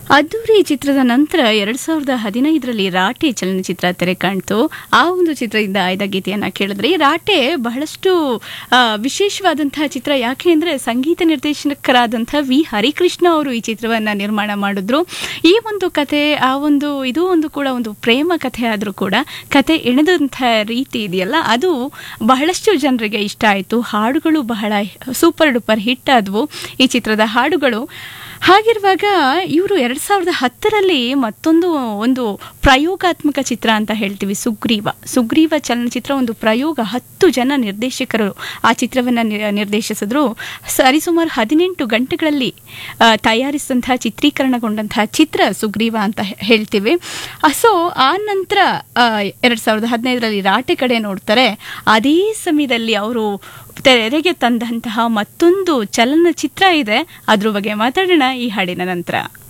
ಅದ್ದೂರಿ ಚಿತ್ರದ ನಂತರ ಎರಡ್ ಸಾವಿರದ ಹದಿನೈದರಲ್ಲಿ ರಾಟೆ ಚಲನಚಿತ್ರ ತೆರೆ ಕಾಣ್ತು ಆ ಒಂದು ಚಿತ್ರದಿಂದ ಆಯ್ದ ಗೀತೆಯನ್ನ ಕೇಳಿದ್ರಿ ರಾಟೆ ಬಹಳಷ್ಟು ಆ, ವಿಶೇಷವಾದಂತಹ ಚಿತ್ರ ಯಾಕೆ ಅಂದ್ರೆ ಸಂಗೀತ ನಿರ್ದೇಶಕರಾದಂತಹ ವಿ ಹರಿಕೃಷ್ಣ ಅವರು ಈ ಚಿತ್ರವನ್ನ ನಿರ್ಮಾಣ ಮಾಡಿದ್ರು ಈ ಒಂದು ಕತೆ ಆ ಒಂದು ಇದು ಒಂದು ಕೂಡ ಒಂದು ಪ್ರೇಮ ಕಥೆ ಆದರೂ ಕೂಡ ಕತೆ ಎಣೆದಂತಹ ರೀತಿ ಇದೆಯಲ್ಲ ಅದು ಬಹಳಷ್ಟು ಜನರಿಗೆ ಇಷ್ಟ ಆಯಿತು ಹಾಡುಗಳು ಬಹಳ ಸೂಪರ್ ಡೂಪರ್ ಹಿಟ್ ಆದವು ಈ ಚಿತ್ರದ ಹಾಡುಗಳು ಹಾಗಿರುವಾಗ ಇವರು ಎರಡ್ ಸಾವಿರದ ಹತ್ತರಲ್ಲಿ ಮತ್ತೊಂದು ಒಂದು ಪ್ರಯೋಗಾತ್ಮಕ ಚಿತ್ರ ಅಂತ ಹೇಳ್ತೀವಿ ಸುಗ್ರೀವ ಸುಗ್ರೀವ ಚಲನಚಿತ್ರ ಒಂದು ಪ್ರಯೋಗ ಹತ್ತು ಜನ ನಿರ್ದೇಶಕರು ಆ ಚಿತ್ರವನ್ನು ನಿರ್ದೇಶಿಸಿದ್ರು ಸರಿಸುಮಾರು ಹದಿನೆಂಟು ಗಂಟೆಗಳಲ್ಲಿ ಆ, ತಯಾರಿಸಿದಂತಹ ಚಿತ್ರೀಕರಣಗೊಂಡಂತಹ ಚಿತ್ರ ಸುಗ್ರೀವ ಅಂತ ಹೇ- ಹೇಳ್ತೀವಿ ಸೊ ಆ ನಂತರ ಎರಡ್ ಸಾವಿರದ ಹದಿನೈದರಲ್ಲಿ ರಾಟೆ ಕಡೆ ನೋಡ್ತಾರೆ ಅದೇ ಸಮಯದಲ್ಲಿ ಅವರು ತೆರೆಗೆ ತಂದಂತಹ ಮತ್ತೊಂದು ಚಲನಚಿತ್ರ ಇದೆ ಅದ್ರ ಬಗ್ಗೆ ಮಾತಾಡೋಣ ಈ ಹಾಡಿನ ನಂತರ